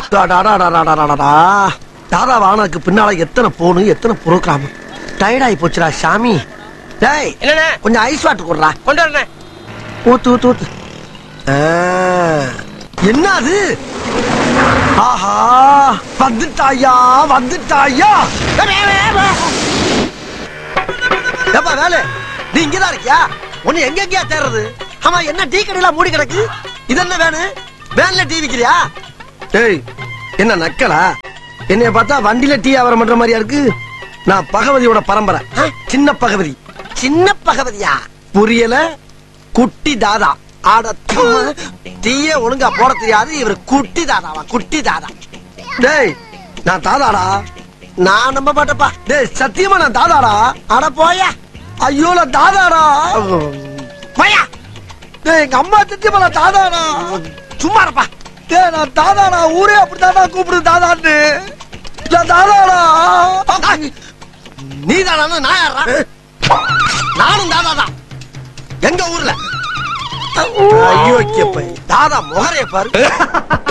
டாடாடாடாடாடாடா. தாதா வாகனத்துக்கு பின்னால எத்தனை போனு எத்தனை புரோகிராம் டயர்டாயி போச்சுடா சாமி டேய் என்னண்ணே கொஞ்சம் ஐஸ் வாட்டர் கொடுறா கொண்டு வரண்ணே ஊத்து ஊத்து ஊத்து ஆ, என்ன அது ஆஹா வந்துட்டாயா வந்துட்டாயா ஏப்பா வேலை நீ இங்கதான் இருக்கியா உன்னை எங்க எங்கயா தேடுறது ஆமா என்ன டீ கடையில மூடி கிடக்கு இது என்ன வேணு வேன்ல டீ விக்கிறியா டேய் என்ன நக்கலா என்னைய பார்த்தா வண்டியில டீ வியாபாரம் பண்ற மாதிரியா இருக்கு நான் பகவதியோட பரம்பரை சின்ன பகவதி சின்ன பகவதியா புரியல குட்டி தாதா ஆட டீயே ஒழுங்கா போட தெரியாது இவர் குட்டி தாதாவா குட்டி தாதா டேய் நான் தாதாடா நான் நம்ப மாட்டேப்பா டேய் சத்தியமா நான் தாதாடா அட போயா ஐயோ நான் தாதாடா போயா டேய் எங்க அம்மா சத்தியமா நான் தாதாடா சும்மா இருப்பா டேய் நான் தாதாடா ஊரே அப்படித்தாடா கூப்பிடுது தாதான்னு நான் தாதாடா நீ தானா நான் யாரா நானும் தாதாதான் எங்க ஊர்ல ஐயோ தாதா முகரைய பாரு